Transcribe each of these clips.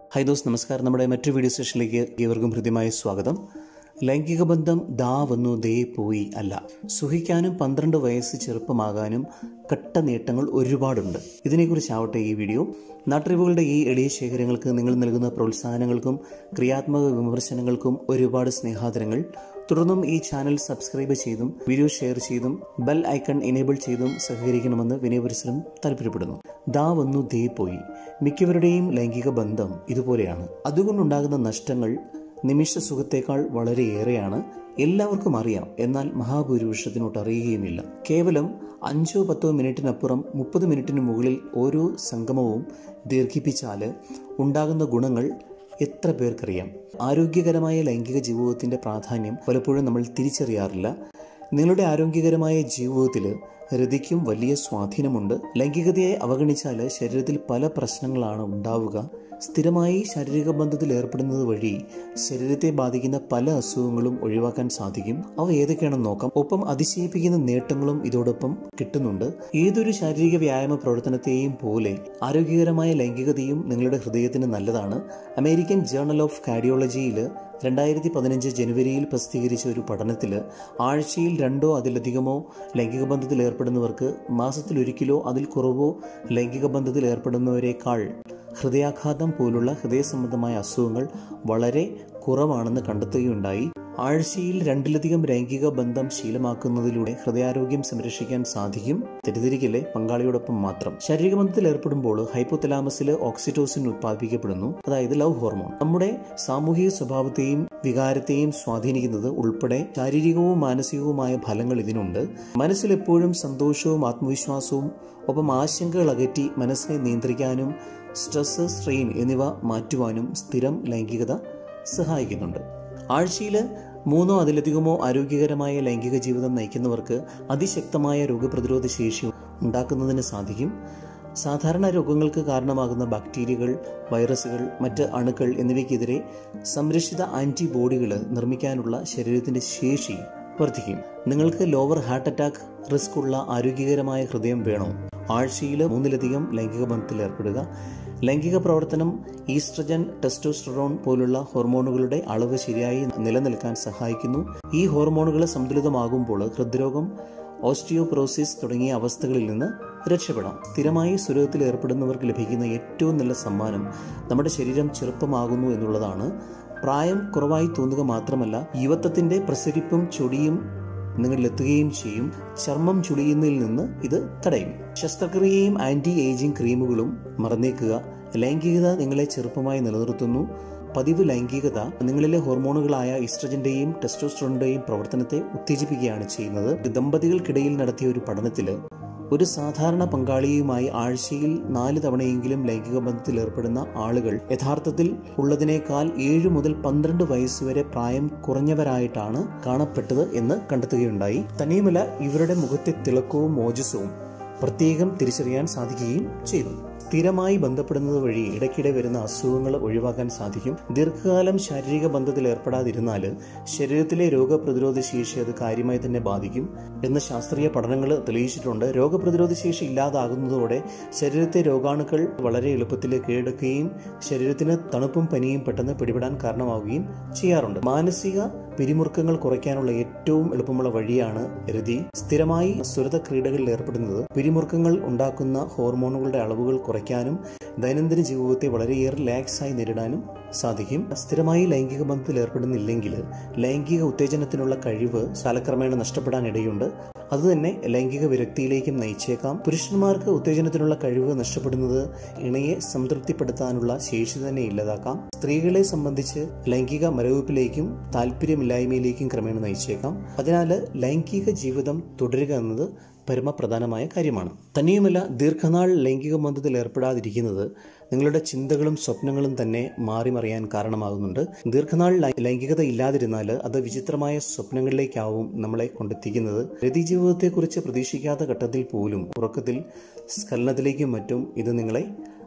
high those നമസ്കാരം നമ്മുടെ മറ്റൊരു വീഡിയോ സെഷനിലേക്ക് ഏവർക്കും ഹൃദ്യമായ സ്വാഗതം ലൈംഗിക ബന്ധം ദാ വന്നു ദേ പോയി അല്ല സുഖിക്കാനും പന്ത്രണ്ട് വയസ്സ് ചെറുപ്പമാകാനും കട്ട നേട്ടങ്ങൾ ഒരുപാടുണ്ട് ഇതിനെക്കുറിച്ചാവട്ടെ ഈ വീഡിയോ നാട്ടറിവുകളുടെ ഈ എളിയ ശേഖരങ്ങൾക്ക് നിങ്ങൾ നൽകുന്ന പ്രോത്സാഹനങ്ങൾക്കും ക്രിയാത്മക വിമർശനങ്ങൾക്കും ഒരുപാട് സ്നേഹാദരങ്ങൾ തുടർന്നും ഈ ചാനൽ സബ്സ്ക്രൈബ് ചെയ്തും വീഡിയോ ഷെയർ ചെയ്തും ബെൽ ഐക്കൺ എനേബിൾ ചെയ്തും സഹകരിക്കണമെന്ന് വിനയപരിസരം താല്പര്യപ്പെടുന്നു ദാ വന്നു ദേ പോയി മിക്കവരുടെയും ലൈംഗിക ബന്ധം ഇതുപോലെയാണ് അതുകൊണ്ടുണ്ടാകുന്ന നഷ്ടങ്ങൾ നിമിഷ സുഖത്തേക്കാൾ വളരെയേറെയാണ് എല്ലാവർക്കും അറിയാം എന്നാൽ മഹാഭൂരിപക്ഷത്തിനോട്ട് അറിയുകയുമില്ല കേവലം അഞ്ചോ പത്തോ മിനിറ്റിനപ്പുറം മുപ്പത് മിനിറ്റിന് മുകളിൽ ഓരോ സംഗമവും ദീർഘിപ്പിച്ചാൽ ഉണ്ടാകുന്ന ഗുണങ്ങൾ എത്ര പേർക്കറിയാം ആരോഗ്യകരമായ ലൈംഗിക ജീവിതത്തിൻ്റെ പ്രാധാന്യം പലപ്പോഴും നമ്മൾ തിരിച്ചറിയാറില്ല നിങ്ങളുടെ ആരോഗ്യകരമായ ജീവിതത്തിൽ രതിക്കും വലിയ സ്വാധീനമുണ്ട് ലൈംഗികതയെ അവഗണിച്ചാൽ ശരീരത്തിൽ പല പ്രശ്നങ്ങളാണ് ഉണ്ടാവുക സ്ഥിരമായി ശാരീരിക ബന്ധത്തിൽ ഏർപ്പെടുന്നത് വഴി ശരീരത്തെ ബാധിക്കുന്ന പല അസുഖങ്ങളും ഒഴിവാക്കാൻ സാധിക്കും അവ ഏതൊക്കെയാണെന്ന് നോക്കാം ഒപ്പം അതിശയിപ്പിക്കുന്ന നേട്ടങ്ങളും ഇതോടൊപ്പം കിട്ടുന്നുണ്ട് ഏതൊരു ശാരീരിക വ്യായാമ പ്രവർത്തനത്തെയും പോലെ ആരോഗ്യകരമായ ലൈംഗികതയും നിങ്ങളുടെ ഹൃദയത്തിന് നല്ലതാണ് അമേരിക്കൻ ജേർണൽ ഓഫ് കാർഡിയോളജിയിൽ രണ്ടായിരത്തി പതിനഞ്ച് ജനുവരിയിൽ പ്രസിദ്ധീകരിച്ച ഒരു പഠനത്തിൽ ആഴ്ചയിൽ രണ്ടോ അതിലധികമോ ലൈംഗിക ബന്ധത്തിൽ ഏർപ്പെടുന്നവർക്ക് മാസത്തിൽ ഒരിക്കലോ അതിൽ കുറവോ ലൈംഗിക ബന്ധത്തിൽ ഏർപ്പെടുന്നവരെക്കാൾ ഹൃദയാഘാതം പോലുള്ള ഹൃദയ സംബന്ധമായ അസുഖങ്ങൾ വളരെ കുറവാണെന്ന് കണ്ടെത്തുകയുണ്ടായി ആഴ്ചയിൽ രണ്ടിലധികം ലൈംഗിക ബന്ധം ശീലമാക്കുന്നതിലൂടെ ഹൃദയാരോഗ്യം സംരക്ഷിക്കാൻ സാധിക്കും തെറ്റിദ്ധരിക്കല്ലേ പങ്കാളിയോടൊപ്പം മാത്രം ശാരീരിക ബന്ധത്തിൽ ഏർപ്പെടുമ്പോൾ ഹൈപ്പോതലാമസിൽ ഓക്സിറ്റോസിൻ ഉത്പാദിപ്പിക്കപ്പെടുന്നു അതായത് ലവ് ഹോർമോൺ നമ്മുടെ സാമൂഹിക സ്വഭാവത്തെയും വികാരത്തെയും സ്വാധീനിക്കുന്നത് ഉൾപ്പെടെ ശാരീരികവും മാനസികവുമായ ഫലങ്ങൾ ഇതിനുണ്ട് മനസ്സിൽ എപ്പോഴും സന്തോഷവും ആത്മവിശ്വാസവും ഒപ്പം ആശങ്കകൾ അകറ്റി മനസ്സിനെ നിയന്ത്രിക്കാനും സ്ട്രെസ് സ്ട്രെയിൻ എന്നിവ മാറ്റുവാനും സ്ഥിരം ലൈംഗികത സഹായിക്കുന്നുണ്ട് ആഴ്ചയിൽ മൂന്നോ അതിലധികമോ ആരോഗ്യകരമായ ലൈംഗിക ജീവിതം നയിക്കുന്നവർക്ക് അതിശക്തമായ രോഗപ്രതിരോധ ശേഷി ഉണ്ടാക്കുന്നതിന് സാധിക്കും സാധാരണ രോഗങ്ങൾക്ക് കാരണമാകുന്ന ബാക്ടീരിയകൾ വൈറസുകൾ മറ്റ് അണുക്കൾ എന്നിവയ്ക്കെതിരെ സംരക്ഷിത ആന്റിബോഡികൾ നിർമ്മിക്കാനുള്ള ശരീരത്തിന്റെ ശേഷി വർദ്ധിക്കും നിങ്ങൾക്ക് ലോവർ ഹാർട്ട് അറ്റാക്ക് റിസ്ക് ഉള്ള ആരോഗ്യകരമായ ഹൃദയം വേണോ ആഴ്ചയിൽ മൂന്നിലധികം ലൈംഗിക ബന്ധത്തിൽ ഏർപ്പെടുക ലൈംഗിക പ്രവർത്തനം ഈസ്ട്രജൻ ടെസ്റ്റോസ്റ്ററോൺ പോലുള്ള ഹോർമോണുകളുടെ അളവ് ശരിയായി നിലനിൽക്കാൻ സഹായിക്കുന്നു ഈ ഹോർമോണുകൾ സന്തുലിതമാകുമ്പോൾ ഹൃദ്രോഗം ഓസ്റ്റിയോപ്രോസിസ് തുടങ്ങിയ അവസ്ഥകളിൽ നിന്ന് രക്ഷപ്പെടാം സ്ഥിരമായി സുരകത്തിൽ ഏർപ്പെടുന്നവർക്ക് ലഭിക്കുന്ന ഏറ്റവും നല്ല സമ്മാനം നമ്മുടെ ശരീരം ചെറുപ്പമാകുന്നു എന്നുള്ളതാണ് പ്രായം കുറവായി തോന്നുക മാത്രമല്ല യുവത്വത്തിന്റെ പ്രസരിപ്പും ചൊടിയും നിങ്ങളിലെത്തുകയും ചെയ്യും ചർമ്മം ചുളിയുന്നതിൽ നിന്ന് ഇത് തടയും ശസ്ത്രക്രിയയും ആന്റി ഏജിംഗ് ക്രീമുകളും മറന്നേക്കുക ലൈംഗികത നിങ്ങളെ ചെറുപ്പമായി നിലനിർത്തുന്നു പതിവ് ലൈംഗികത നിങ്ങളിലെ ഹോർമോണുകളായ ഇസ്ട്രജന്റെയും ടെസ്റ്റോസ്ട്രോണിന്റെയും പ്രവർത്തനത്തെ ഉത്തേജിപ്പിക്കുകയാണ് ചെയ്യുന്നത് ദമ്പതികൾക്കിടയിൽ നടത്തിയ ഒരു പഠനത്തിൽ ഒരു സാധാരണ പങ്കാളിയുമായി ആഴ്ചയിൽ നാല് തവണയെങ്കിലും ലൈംഗിക ബന്ധത്തിൽ ഏർപ്പെടുന്ന ആളുകൾ യഥാർത്ഥത്തിൽ ഉള്ളതിനേക്കാൾ ഏഴ് മുതൽ പന്ത്രണ്ട് വയസ്സുവരെ പ്രായം കുറഞ്ഞവരായിട്ടാണ് കാണപ്പെട്ടത് എന്ന് കണ്ടെത്തുകയുണ്ടായി തന്നെയുമല്ല ഇവരുടെ മുഖത്തെ തിളക്കവും മോജസ്സവും പ്രത്യേകം തിരിച്ചറിയാൻ സാധിക്കുകയും ചെയ്തു സ്ഥിരമായി ബന്ധപ്പെടുന്നത് വഴി ഇടയ്ക്കിടെ വരുന്ന അസുഖങ്ങൾ ഒഴിവാക്കാൻ സാധിക്കും ദീർഘകാലം ശാരീരിക ബന്ധത്തിൽ ഏർപ്പെടാതിരുന്നാൽ ശരീരത്തിലെ രോഗപ്രതിരോധ ശേഷി അത് കാര്യമായി തന്നെ ബാധിക്കും എന്ന് ശാസ്ത്രീയ പഠനങ്ങൾ തെളിയിച്ചിട്ടുണ്ട് രോഗപ്രതിരോധ ശേഷി ഇല്ലാതാകുന്നതോടെ ശരീരത്തെ രോഗാണുക്കൾ വളരെ എളുപ്പത്തിൽ കീഴടക്കുകയും ശരീരത്തിന് തണുപ്പും പനിയും പെട്ടെന്ന് പിടിപെടാൻ കാരണമാവുകയും ചെയ്യാറുണ്ട് മാനസിക പിരിമുറുക്കങ്ങൾ കുറയ്ക്കാനുള്ള ഏറ്റവും എളുപ്പമുള്ള വഴിയാണ് രതി സ്ഥിരമായി സുരത ക്രീഡകളിൽ ഏർപ്പെടുന്നത് പിരിമുറുക്കങ്ങൾ ഉണ്ടാക്കുന്ന ഹോർമോണുകളുടെ അളവുകൾ കുറയ്ക്കാനും ദൈനംദിന ജീവിതത്തെ വളരെയേറെ റിലാക്സായി നേരിടാനും സാധിക്കും സ്ഥിരമായി ലൈംഗിക ബന്ധത്തിൽ ഏർപ്പെടുന്നില്ലെങ്കിൽ ലൈംഗിക ഉത്തേജനത്തിനുള്ള കഴിവ് കാലക്രമേണ നഷ്ടപ്പെടാൻ ഇടയുണ്ട് അതുതന്നെ ലൈംഗിക വിരക്തിയിലേക്കും നയിച്ചേക്കാം പുരുഷന്മാർക്ക് ഉത്തേജനത്തിനുള്ള കഴിവ് നഷ്ടപ്പെടുന്നത് ഇണയെ സംതൃപ്തിപ്പെടുത്താനുള്ള ശേഷി തന്നെ ഇല്ലാതാക്കാം സ്ത്രീകളെ സംബന്ധിച്ച് ലൈംഗിക മരവിപ്പിലേക്കും താല്പര്യമില്ലായ്മയിലേക്കും ക്രമേണ നയിച്ചേക്കാം അതിനാൽ ലൈംഗിക ജീവിതം തുടരുക എന്നത് പരമപ്രധാനമായ കാര്യമാണ് തന്നെയുമല്ല ദീർഘനാൾ ലൈംഗിക ബന്ധത്തിൽ ഏർപ്പെടാതിരിക്കുന്നത് നിങ്ങളുടെ ചിന്തകളും സ്വപ്നങ്ങളും തന്നെ മാറിമറിയാൻ കാരണമാകുന്നുണ്ട് ദീർഘനാൾ ലൈംഗികത ഇല്ലാതിരുന്നാൽ അത് വിചിത്രമായ സ്വപ്നങ്ങളിലേക്കാവും നമ്മളെ കൊണ്ടെത്തിക്കുന്നത് രതി ജീവിതത്തെക്കുറിച്ച് പ്രതീക്ഷിക്കാത്ത ഘട്ടത്തിൽ പോലും ഉറക്കത്തിൽ സ്ഖലനത്തിലേക്കും മറ്റും ഇത് നിങ്ങളെ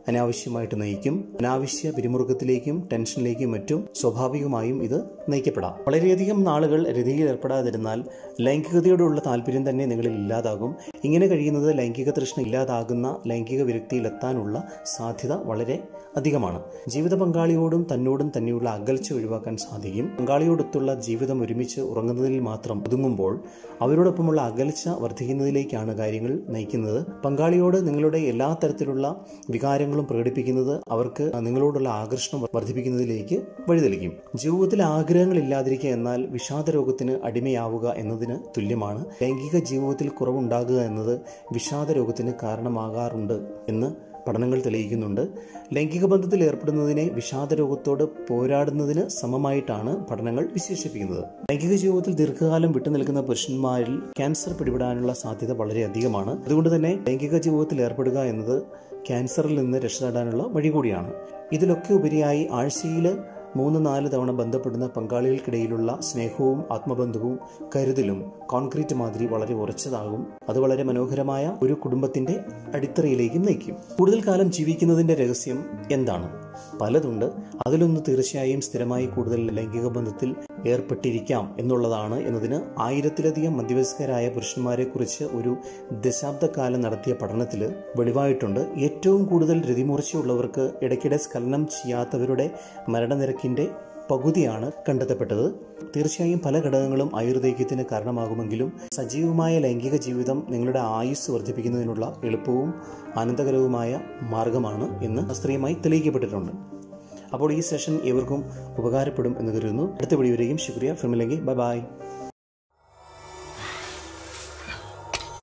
അനാവശ്യമായിട്ട് നയിക്കും അനാവശ്യ പിരിമുറുക്കത്തിലേക്കും ടെൻഷനിലേക്കും മറ്റും സ്വാഭാവികമായും ഇത് നയിക്കപ്പെടാം വളരെയധികം നാളുകൾ രതിയിൽ ഏർപ്പെടാതിരുന്നാൽ ലൈംഗികതയോടുള്ള താല്പര്യം തന്നെ നിങ്ങളിൽ ഇല്ലാതാകും ഇങ്ങനെ കഴിയുന്നത് ലൈംഗിക തൃഷ്ണ ഇല്ലാതാകുന്ന ലൈംഗിക വിരക്തിയിലെത്താനുള്ള സാധ്യത വളരെ അധികമാണ് ജീവിത പങ്കാളിയോടും തന്നോടും തന്നെയുള്ള അകൽച്ച ഒഴിവാക്കാൻ സാധിക്കും പങ്കാളിയോടൊത്തുള്ള ജീവിതം ഒരുമിച്ച് ഉറങ്ങുന്നതിൽ മാത്രം ഒതുങ്ങുമ്പോൾ അവരോടൊപ്പമുള്ള അകൽച്ച വർദ്ധിക്കുന്നതിലേക്കാണ് കാര്യങ്ങൾ നയിക്കുന്നത് പങ്കാളിയോട് നിങ്ങളുടെ എല്ലാ തരത്തിലുള്ള വികാരങ്ങളും പ്രകടിപ്പിക്കുന്നത് അവർക്ക് നിങ്ങളോടുള്ള ആകർഷണം വർദ്ധിപ്പിക്കുന്നതിലേക്ക് വഴിതെളിക്കും ജീവിതത്തിൽ ആഗ്രഹങ്ങൾ ഇല്ലാതിരിക്കുക എന്നാൽ വിഷാദ രോഗത്തിന് അടിമയാവുക എന്നതിന് തുല്യമാണ് ലൈംഗിക ജീവിതത്തിൽ കുറവുണ്ടാകുക എന്നത് വിഷാദ രോഗത്തിന് കാരണമാകാറുണ്ട് എന്ന് പഠനങ്ങൾ തെളിയിക്കുന്നുണ്ട് ലൈംഗിക ബന്ധത്തിൽ ഏർപ്പെടുന്നതിനെ വിഷാദ രോഗത്തോട് പോരാടുന്നതിന് സമമായിട്ടാണ് പഠനങ്ങൾ വിശേഷിപ്പിക്കുന്നത് ലൈംഗിക ജീവിതത്തിൽ ദീർഘകാലം വിട്ടുനിൽക്കുന്ന പുരുഷന്മാരിൽ ക്യാൻസർ പിടിപെടാനുള്ള സാധ്യത വളരെ അധികമാണ് അതുകൊണ്ട് തന്നെ ലൈംഗിക ജീവിതത്തിൽ ഏർപ്പെടുക എന്നത് ക്യാൻസറിൽ നിന്ന് രക്ഷ നേടാനുള്ള വഴി കൂടിയാണ് ഇതിലൊക്കെ ഉപരിയായി ആഴ്ചയിൽ മൂന്ന് നാല് തവണ ബന്ധപ്പെടുന്ന പങ്കാളികൾക്കിടയിലുള്ള സ്നേഹവും ആത്മബന്ധവും കരുതലും കോൺക്രീറ്റ് മാതിരി വളരെ ഉറച്ചതാകും അത് വളരെ മനോഹരമായ ഒരു കുടുംബത്തിന്റെ അടിത്തറയിലേക്കും നയിക്കും കൂടുതൽ കാലം ജീവിക്കുന്നതിന്റെ രഹസ്യം എന്താണ് പലതുണ്ട് അതിലൊന്ന് തീർച്ചയായും സ്ഥിരമായി കൂടുതൽ ലൈംഗിക ബന്ധത്തിൽ ഏർപ്പെട്ടിരിക്കാം എന്നുള്ളതാണ് എന്നതിന് ആയിരത്തിലധികം മധ്യവയസ്കരായ പുരുഷന്മാരെ കുറിച്ച് ഒരു ദശാബ്ദക്കാലം നടത്തിയ പഠനത്തിൽ വെളിവായിട്ടുണ്ട് ഏറ്റവും കൂടുതൽ രതിമൂർച്ചയുള്ളവർക്ക് ഇടയ്ക്കിടെ സ്ഖലനം ചെയ്യാത്തവരുടെ മരണനിരക്കിന്റെ പകുതിയാണ് കണ്ടെത്തപ്പെട്ടത് തീർച്ചയായും പല ഘടകങ്ങളും ആയുർദൈക്യത്തിന് കാരണമാകുമെങ്കിലും സജീവമായ ലൈംഗിക ജീവിതം നിങ്ങളുടെ ആയുസ് വർദ്ധിപ്പിക്കുന്നതിനുള്ള എളുപ്പവും ആനന്ദകരവുമായ മാർഗമാണ് എന്ന് ശാസ്ത്രീയമായി തെളിയിക്കപ്പെട്ടിട്ടുണ്ട് അപ്പോൾ ഈ സെഷൻ ഏവർക്കും ഉപകാരപ്പെടും എന്ന് കരുതുന്നു അടുത്ത വീഡിയോ വരെയും ശുക്രിയ ഫിലിമില്ലെങ്കിൽ ബൈ ബൈ